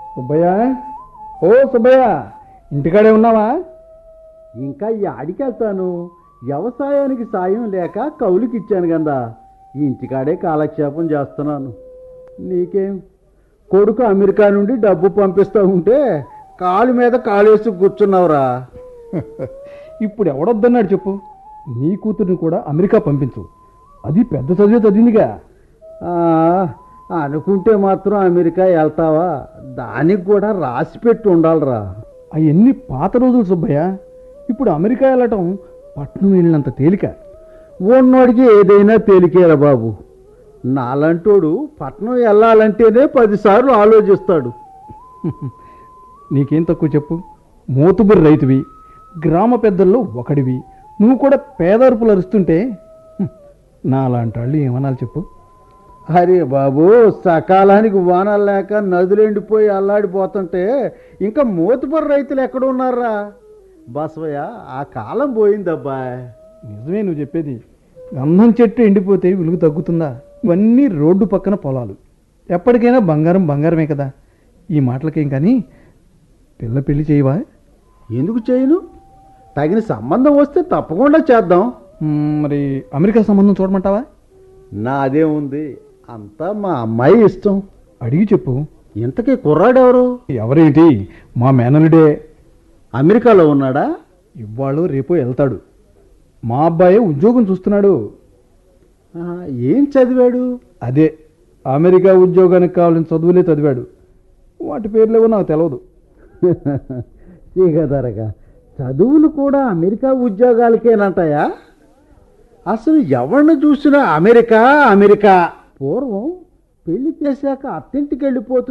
సుబ్బయ్య ఓ సుబ్బయ్య ఇంటికాడే ఉన్నావా ఇంకా యాడికి వెళ్తాను వ్యవసాయానికి సాయం లేక కౌలుకి ఇచ్చాను కదా ఈ ఇంటికాడే కాలక్షేపం చేస్తున్నాను నీకేం కొడుకు అమెరికా నుండి డబ్బు పంపిస్తూ ఉంటే కాలు మీద కాలేసి కూర్చున్నావురా ఇప్పుడు ఎవడొద్దన్నాడు చెప్పు నీ కూతుర్ని కూడా అమెరికా పంపించు అది పెద్ద చదివే చదివిందిగా ఆ, అనుకుంటే మాత్రం అమెరికా వెళ్తావా దానికి కూడా రాసి పెట్టి ఉండాలిరా అవన్నీ పాత రోజులు సుబ్బయ్య ఇప్పుడు అమెరికా వెళ్ళటం పట్నం వెళ్ళినంత తేలిక ఉన్నోడికి ఏదైనా తేలికేరా బాబు నాలంటోడు పట్నం వెళ్ళాలంటేనే పదిసార్లు ఆలోచిస్తాడు నీకేం తక్కువ చెప్పు మోతుబురి రైతువి గ్రామ పెద్దల్లో ఒకడివి నువ్వు కూడా పేదరుపులు అరుస్తుంటే హ్మ్, నాలాంటి వాళ్ళు ఏమనాలి చెప్పు అరే బాబు సకాలానికి వానలు లేక నదులు ఎండిపోయి అల్లాడిపోతుంటే ఇంకా మూతపర రైతులు ఎక్కడ ఉన్నారా బసవయ్య ఆ కాలం పోయిందబ్బా నిజమే నువ్వు చెప్పేది గంధం చెట్టు ఎండిపోతే విలువ తగ్గుతుందా ఇవన్నీ రోడ్డు పక్కన పొలాలు ఎప్పటికైనా బంగారం బంగారమే కదా ఈ మాటలకేం కానీ పిల్ల పెళ్లి చేయవా ఎందుకు చేయను తగిన సంబంధం వస్తే తప్పకుండా చేద్దాం మ్మ్, మరి అమెరికా సంబంధం చూడమంటావా నాదేముంది అంతా మా అమ్మాయి ఇష్టం అడిగి చెప్పు ఇంతకీ కుర్రాడెవరు ఎవరేంటి మా మేనలుడే అమెరికాలో ఉన్నాడా ఇవాళ రేపు వెళ్తాడు మా అబ్బాయి ఉద్యోగం చూస్తున్నాడు ఆ, ఏం చదివాడు అదే అమెరికా ఉద్యోగానికి కావాలని చదువులే చదివాడు వాటి పేర్లేవో నాకు తెలియదు చీకదరగా చదువులు కూడా అమెరికా ఉద్యోగాలకేనంటాయా అసలు ఎవరిని చూసినా అమెరికా అమెరికా పూర్వం పెళ్లి చేశాక అత్తింటికి వెళ్ళిపోతూ